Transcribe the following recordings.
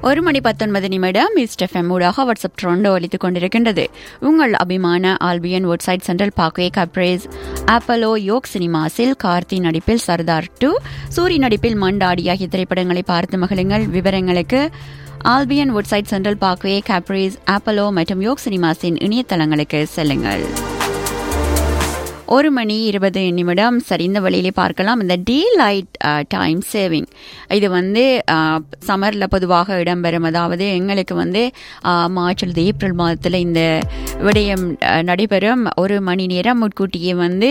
ஒரு மணி பத்தொன்பது நிமிடம் மிஸ்ட் எஃப்எம் ஊடாக வாட்ஸ்அப் ட்ரோண்டோ ஒலித்துக் கொண்டிருக்கின்றது உங்கள் அபிமான ஆல்பியன் வெப்சைட் சென்ட்ரல் பாக்வே கப்ரேஸ் ஆப்பலோ யோக் சினிமாஸில் கார்த்தி நடிப்பில் சர்தார் டூ சூரி நடிப்பில் மண்டாடி ஆகிய திரைப்படங்களை பார்த்து மகிழுங்கள் விவரங்களுக்கு ஆல்பியன் வெப்சைட் சென்ட்ரல் பாக்வே கேப்ரேஸ் ஆப்பலோ மற்றும் யோக் சினிமாஸின் இணையதளங்களுக்கு செல்லுங்கள் ஒரு மணி இருபது நிமிடம் சரி இந்த வழியிலே பார்க்கலாம் இந்த டே லைட் டைம் சேவிங் இது வந்து சம்மரில் பொதுவாக இடம்பெறும் அதாவது எங்களுக்கு வந்து மார்ச் அல்லது ஏப்ரல் மாதத்தில் இந்த விடயம் நடைபெறும் ஒரு மணி நேரம் முன்கூட்டியே வந்து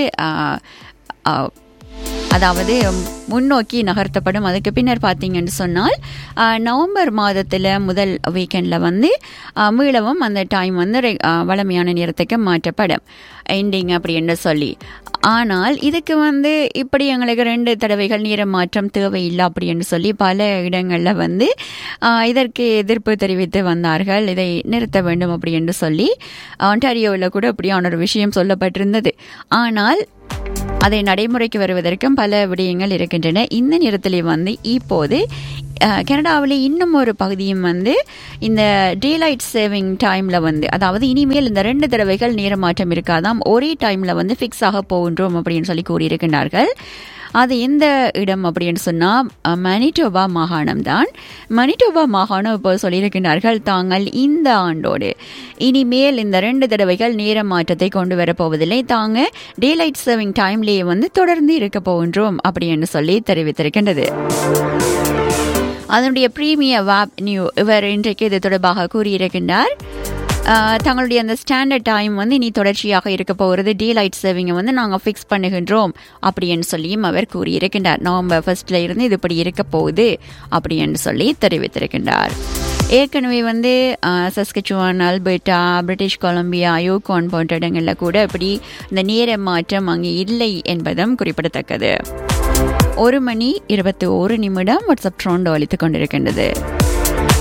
அதாவது முன்னோக்கி நகர்த்தப்படும் அதுக்கு பின்னர் பார்த்தீங்கன்னு சொன்னால் நவம்பர் மாதத்தில் முதல் வீக்கெண்டில் வந்து மீளவும் அந்த டைம் வந்து வளமையான நேரத்துக்கு மாற்றப்படும் எண்டிங் அப்படின்னு சொல்லி ஆனால் இதுக்கு வந்து இப்படி எங்களுக்கு ரெண்டு தடவைகள் நேர மாற்றம் தேவையில்லை அப்படின்னு சொல்லி பல இடங்களில் வந்து இதற்கு எதிர்ப்பு தெரிவித்து வந்தார்கள் இதை நிறுத்த வேண்டும் அப்படின்னு சொல்லி ஆண்டாரியோவில் கூட அப்படியான ஒரு விஷயம் சொல்லப்பட்டிருந்தது ஆனால் அதை நடைமுறைக்கு வருவதற்கும் பல விடயங்கள் இருக்கின்றன இந்த நேரத்தில் வந்து இப்போது கனடாவில் இன்னும் ஒரு பகுதியும் வந்து இந்த டேலைட் சேவிங் டைமில் வந்து அதாவது இனிமேல் இந்த ரெண்டு தடவைகள் நேர மாற்றம் இருக்காதாம் ஒரே டைமில் வந்து ஃபிக்ஸ் ஆக போகின்றோம் அப்படின்னு சொல்லி கூறியிருக்கின்றார்கள் அது எந்த இடம் அப்படின்னு சொன்னால் மணிட்டோபா மாகாணம் தான் மணிட்டோபா மாகாணம் இப்போ சொல்லியிருக்கிறார்கள் தாங்கள் இந்த ஆண்டோடு இனிமேல் இந்த ரெண்டு தடவைகள் நேர மாற்றத்தை கொண்டு வரப்போவதில்லை தாங்க டேலைட் சர்விங் டைம்லேயே வந்து தொடர்ந்து இருக்க போகின்றோம் அப்படின்னு சொல்லி தெரிவித்திருக்கின்றது அதனுடைய பிரீமியர் வாப் நியூ இவர் இன்றைக்கு இது தொடர்பாக கூறியிருக்கின்றார் தங்களுடைய அந்த ஸ்டாண்டர்ட் டைம் வந்து இனி தொடர்ச்சியாக இருக்க போகிறது டே லைட் சேவிங்கை வந்து நாங்கள் ஃபிக்ஸ் பண்ணுகின்றோம் அப்படின்னு சொல்லியும் அவர் கூறியிருக்கின்றார் நவம்பர் ஃபர்ஸ்ட்ல இருந்து இது இப்படி இருக்க போகுது அப்படின்னு சொல்லி தெரிவித்திருக்கின்றார் ஏற்கனவே வந்து Saskatchewan Alberta British Columbia Yukon போன்ற இடங்களில் கூட இப்படி இந்த நேர மாற்றம் அங்கே இல்லை என்பதும் குறிப்பிடத்தக்கது ஒரு மணி இருபத்தி ஒரு நிமிடம் வாட்ஸ்அப் ட்ரோண்டோ அளித்துக் கொண்டிருக்கின்றது